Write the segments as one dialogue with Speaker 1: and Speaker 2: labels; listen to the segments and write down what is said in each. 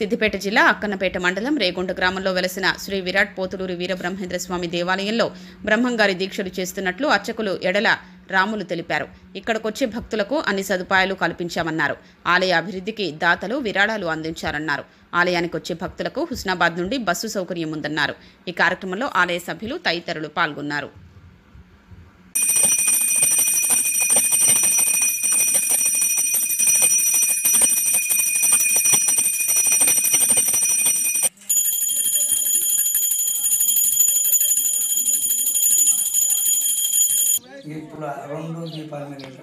Speaker 1: సిద్దిపేట జిల్లా అక్కన్నపేట మండలం రేగొండ గ్రామంలో వెలసిన శ్రీ విరాట్ పోతులూరి వీరబ్రహ్మేంద్ర స్వామి దేవాలయంలో బ్రహ్మంగారి దీక్షలు చేస్తున్నట్లు అర్చకులు ఎడల రాములు తెలిపారు ఇక్కడికొచ్చే భక్తులకు అన్ని సదుపాయాలు కల్పించామన్నారు ఆలయ అభివృద్ధికి దాతలు విరాళాలు అందించారన్నారు ఆలయానికి వచ్చే భక్తులకు హుస్నాబాద్ నుండి బస్సు సౌకర్యం ఉందన్నారు ఈ కార్యక్రమంలో ఆలయ సభ్యులు తదితరులు పాల్గొన్నారు
Speaker 2: ఇప్పుడు రెండు దీపాలు మిగిలిన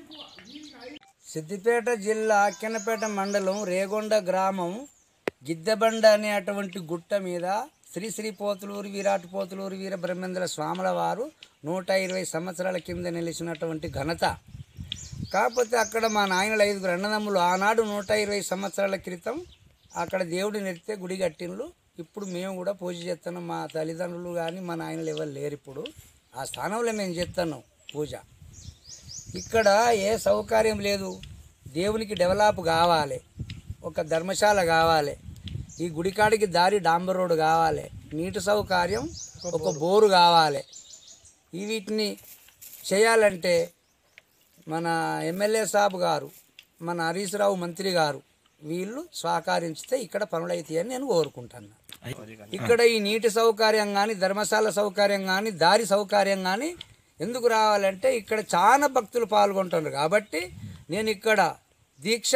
Speaker 2: సిద్దిపేట జిల్లా అక్కెనపేట మండలం రేగొండ గ్రామం గిద్దెబండ అనే అటువంటి గుట్ట మీద శ్రీ శ్రీ పోతులూరు విరాట్ పోతులూరు వీర బ్రహ్మేంద్ర స్వాముల వారు నూట ఇరవై సంవత్సరాల కింద నిలిచినటువంటి ఘనత కాకపోతే అక్కడ మా నాయనలు ఐదుగురు అన్నదమ్ములు ఆనాడు నూట ఇరవై సంవత్సరాల క్రితం అక్కడ దేవుడి నెడితే గుడి కట్టిండ్లు ఇప్పుడు మేము కూడా పూజ చేస్తున్నాం మా తల్లిదండ్రులు కానీ మా నాయనలు ఎవరు లేరు ఇప్పుడు ఆ స్థానంలో మేము చేస్తున్నాం పూజ ఇక్కడ ఏ సౌకర్యం లేదు దేవునికి డెవలప్ కావాలి ఒక ధర్మశాల కావాలి ఈ గుడికాడికి దారి డాంబర్ రోడ్డు కావాలి నీటి సౌకర్యం ఒక బోరు కావాలి ఈ వీటిని చేయాలంటే మన ఎమ్మెల్యే సాబ్ గారు మన హరీష్ రావు మంత్రి గారు వీళ్ళు సహకరించితే ఇక్కడ పనులైతాయని నేను కోరుకుంటున్నా ఇక్కడ ఈ నీటి సౌకర్యం కానీ ధర్మశాల సౌకర్యం కానీ దారి సౌకర్యం కానీ ఎందుకు రావాలంటే ఇక్కడ చాలా భక్తులు పాల్గొంటున్నారు కాబట్టి నేను ఇక్కడ దీక్ష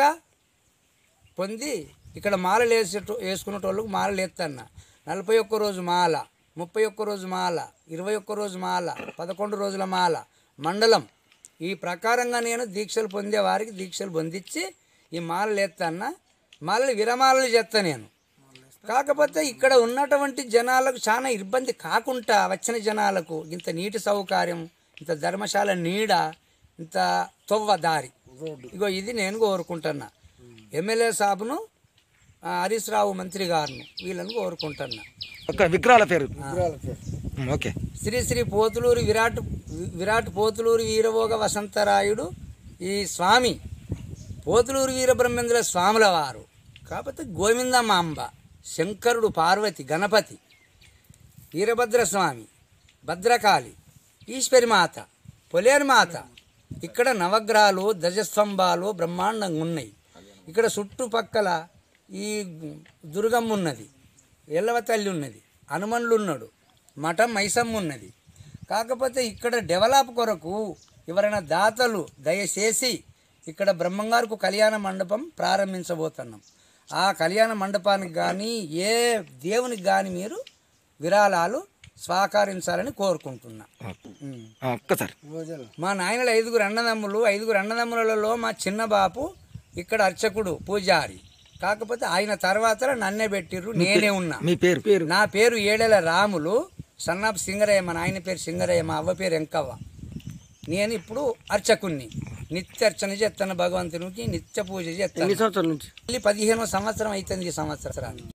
Speaker 2: పొంది ఇక్కడ మాలలు వేసే వేసుకునేటోళ్ళకు మాలలు ఎత్తన్న నలభై ఒక్క రోజు మాల ముప్పై ఒక్క రోజు మాల ఇరవై ఒక్క రోజు మాల పదకొండు రోజుల మాల మండలం ఈ ప్రకారంగా నేను దీక్షలు పొందే వారికి దీక్షలు పొందించి ఈ మాలలు ఎత్తన్న మాలలు విరమాలలు చేస్తా నేను కాకపోతే ఇక్కడ ఉన్నటువంటి జనాలకు చాలా ఇబ్బంది కాకుండా వచ్చిన జనాలకు ఇంత నీటి సౌకర్యం ఇంత ధర్మశాల నీడ ఇంత తొవ్వ దారి ఇగో ఇది నేను కోరుకుంటున్నా ఎమ్మెల్యే సాబును ఆ, హరీష్ రావు మంత్రి గారిని వీళ్ళని కోరుకుంటున్నా
Speaker 3: ఒక విగ్రహాల పేరు ఓకే
Speaker 2: శ్రీ శ్రీ పోతులూరి విరాట్ విరాట్ పోతులూరి వీరభోగ వసంతరాయుడు ఈ స్వామి పోతులూరు వీరబ్రహ్మేంద్ర స్వాముల వారు కాకపోతే గోవిందమాంబ శంకరుడు పార్వతి గణపతి వీరభద్ర స్వామి భద్రకాళి ఈశ్వరిమాత పొలేరుమాత ఇక్కడ నవగ్రహాలు ధ్వజస్తంభాలు బ్రహ్మాండంగా ఉన్నాయి ఇక్కడ చుట్టుపక్కల ఈ దుర్గమ్మ ఉన్నది ఎల్లవ తల్లి ఉన్నది హనుమన్లు ఉన్నాడు మఠం మైసమ్మ ఉన్నది కాకపోతే ఇక్కడ డెవలప్ కొరకు ఎవరైనా దాతలు దయచేసి ఇక్కడ బ్రహ్మంగారుకు కళ్యాణ మండపం ప్రారంభించబోతున్నాం ఆ కళ్యాణ మండపానికి కానీ ఏ దేవునికి కానీ మీరు విరాళాలు స్వీకరించాలని కోరుకుంటున్నా ఉమ్.
Speaker 3: ఒక్కసారి
Speaker 2: మా నాయనలు ఐదుగురు అన్నదమ్ములు ఐదుగురు అన్నదమ్ములలో మా చిన్న బాపు ఇక్కడ అర్చకుడు పూజారి కాకపోతే ఆయన తర్వాత నన్నే పెట్టిర్రు నేనే ఉన్నా
Speaker 3: మీ పేరు పేరు
Speaker 2: నా పేరు ఏడెల రాములు సన్నాపు సింగరయ్య మా నాయన పేరు సింగరయ్య మా అవ్వ పేరు ఎంకవ్వ నేను ఇప్పుడు అర్చకుణ్ణి నిత్య అర్చన చేస్తాను భగవంతునికి నిత్య పూజ చేస్తాను
Speaker 3: సంవత్సరాల నుంచి
Speaker 2: మళ్ళీ పదిహేనో సంవత్సరం అవుతుంది ఈ సంవత్సరాన్ని